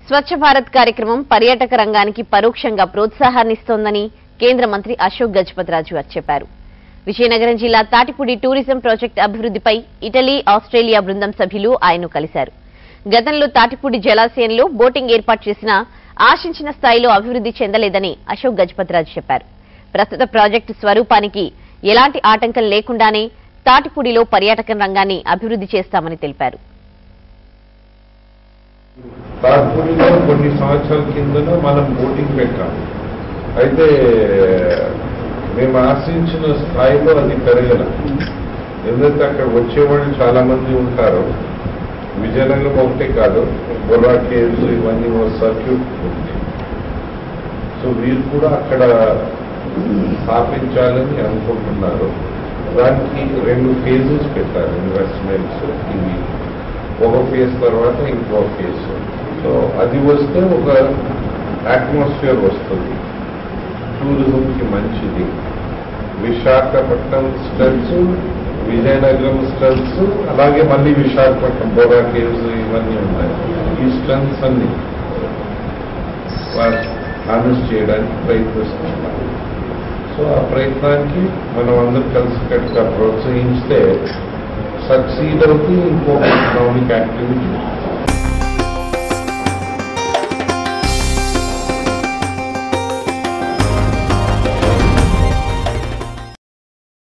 స్వచ్ఛ భారత్ కార్యక్రమం పర్యాటక రంగానికి పరోక్షంగా ప్రోత్సాహాన్నిస్తోందని కేంద్ర మంత్రి అశోక్ గజపతిరాజు చెప్పారు విజయనగరం జిల్లా తాటిపూడి టూరిజం ప్రాజెక్టు అభివృద్ధిపై ఇటలీ ఆస్ట్రేలియా బృందం సభ్యులు ఆయన్ను కలిశారు గతంలో తాటిపూడి జలాశయంలో బోటింగ్ ఏర్పాటు చేసినా ఆశించిన స్థాయిలో అభివృద్ధి చెందలేదని అశోక్ గజపతిరాజు చెప్పారు ప్రస్తుత ప్రాజెక్టు స్వరూపానికి ఎలాంటి ఆటంకం లేకుండానే తాటిపూడిలో పర్యాటక రంగాన్ని అభివృద్ధి చేస్తామని తెలిపారు తాత్పూడిలో కొన్ని సంవత్సరాల కిందన మనం బోటింగ్ పెట్టాం అయితే మేము ఆశించిన స్థాయిలో అది పెరగల ఎందుకంటే అక్కడ వచ్చేవాళ్ళు చాలా మంది ఉంటారు విజయనగరం ఒకటే కాదు బొర్రా కేవ్స్ ఇవన్నీ ఓ సర్క్యూట్ ఉంది సో వీరు కూడా అక్కడ స్థాపించాలని అనుకుంటున్నారు దానికి రెండు ఫేజెస్ పెట్టారు ఇన్వెస్ట్మెంట్స్ ఇవి ఒక ఫేజ్ తర్వాత ఇంకో ఫేజ్ సో అది వస్తే ఒక అట్మాస్ఫియర్ వస్తుంది టూరిజంకి మంచిది విశాఖపట్నం స్టల్స్ విజయనగరం స్టల్స్ అలాగే మళ్ళీ విశాఖపట్నం బోరా కేవ్స్ ఇవన్నీ ఉన్నాయి ఈ స్ట్రెంగ్స్ అన్ని హార్నెస్ చేయడానికి ప్రయత్నిస్తున్నారు సో ఆ ప్రయత్నానికి మనం అందరూ కలిసికట్టుగా ప్రోత్సహించితే సక్సీడ్ అవుతూ ఇంకొక ఎకనామిక్ యాక్టివిటీ